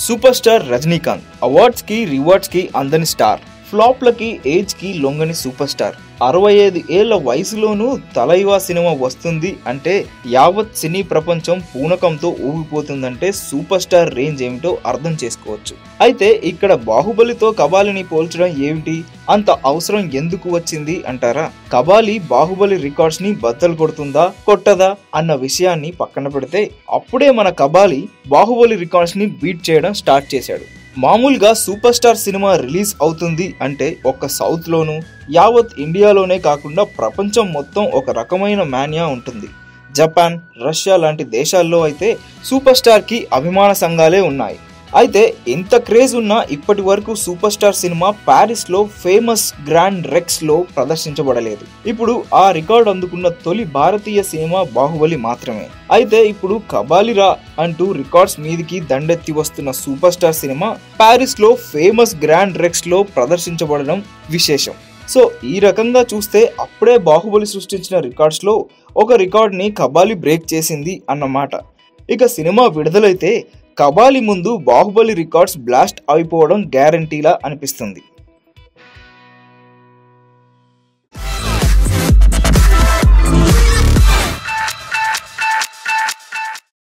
super star Rajinikanth awards కి rewards కి అందని స్టార్ ఫ్లాప్లకి ఏజ్ కి లొంగని సూపర్ స్టార్ అరవై ఐదు ఏళ్ల వయసులోనూ తలైవా సినిమా వస్తుంది అంటే యావత్ సినీ ప్రపంచం పూనకంతో ఊగిపోతుందంటే సూపర్ స్టార్ రేంజ్ ఏమిటో అర్థం చేసుకోవచ్చు అయితే ఇక్కడ బాహుబలితో కబాలిని పోల్చడం ఏమిటి అంత అవసరం ఎందుకు వచ్చింది అంటారా కబాలి బాహుబలి రికార్డ్స్ ని బద్దలు కొడుతుందా కొట్టదా అన్న విషయాన్ని పక్కన పెడితే అప్పుడే మన కబాలి బాహుబలి రికార్డ్స్ ని బీట్ చేయడం స్టార్ట్ చేశాడు మామూలుగా సూపర్ స్టార్ సినిమా రిలీజ్ అవుతుంది అంటే ఒక్క సౌత్ లోను యావత్ ఇండియాలోనే కాకుండా ప్రపంచం మొత్తం ఒక రకమైన మాన్యా ఉంటుంది జపాన్ రష్యా లాంటి దేశాల్లో అయితే సూపర్ స్టార్ కి అభిమాన సంఘాలే ఉన్నాయి అయితే ఎంత క్రేజ్ ఉన్నా ఇప్పటి వరకు సూపర్ స్టార్ సినిమా ప్యారిస్ లో ఫేమస్ గ్రాండ్ రెక్స్ లో ప్రదర్శించబడలేదు ఇప్పుడు ఆ రికార్డ్ అందుకున్న తొలి భారతీయ సినిమా బాహుబలి మాత్రమే అయితే ఇప్పుడు కబాలిరా అంటూ రికార్డ్స్ మీదికి దండెత్తి వస్తున్న సూపర్ స్టార్ సినిమా ప్యారిస్ లో ఫేమస్ గ్రాండ్ రెక్స్ లో ప్రదర్శించబడడం విశేషం సో ఈ రకంగా చూస్తే అప్పుడే బాహుబలి సృష్టించిన రికార్డ్స్ లో ఒక రికార్డ్ ని కబాలి బ్రేక్ చేసింది అన్నమాట ఇక సినిమా విడుదలైతే కబాలి ముందు బాహుబలి రికార్డ్స్ బ్లాస్ట్ అయిపోవడం గ్యారంటీలా అనిపిస్తుంది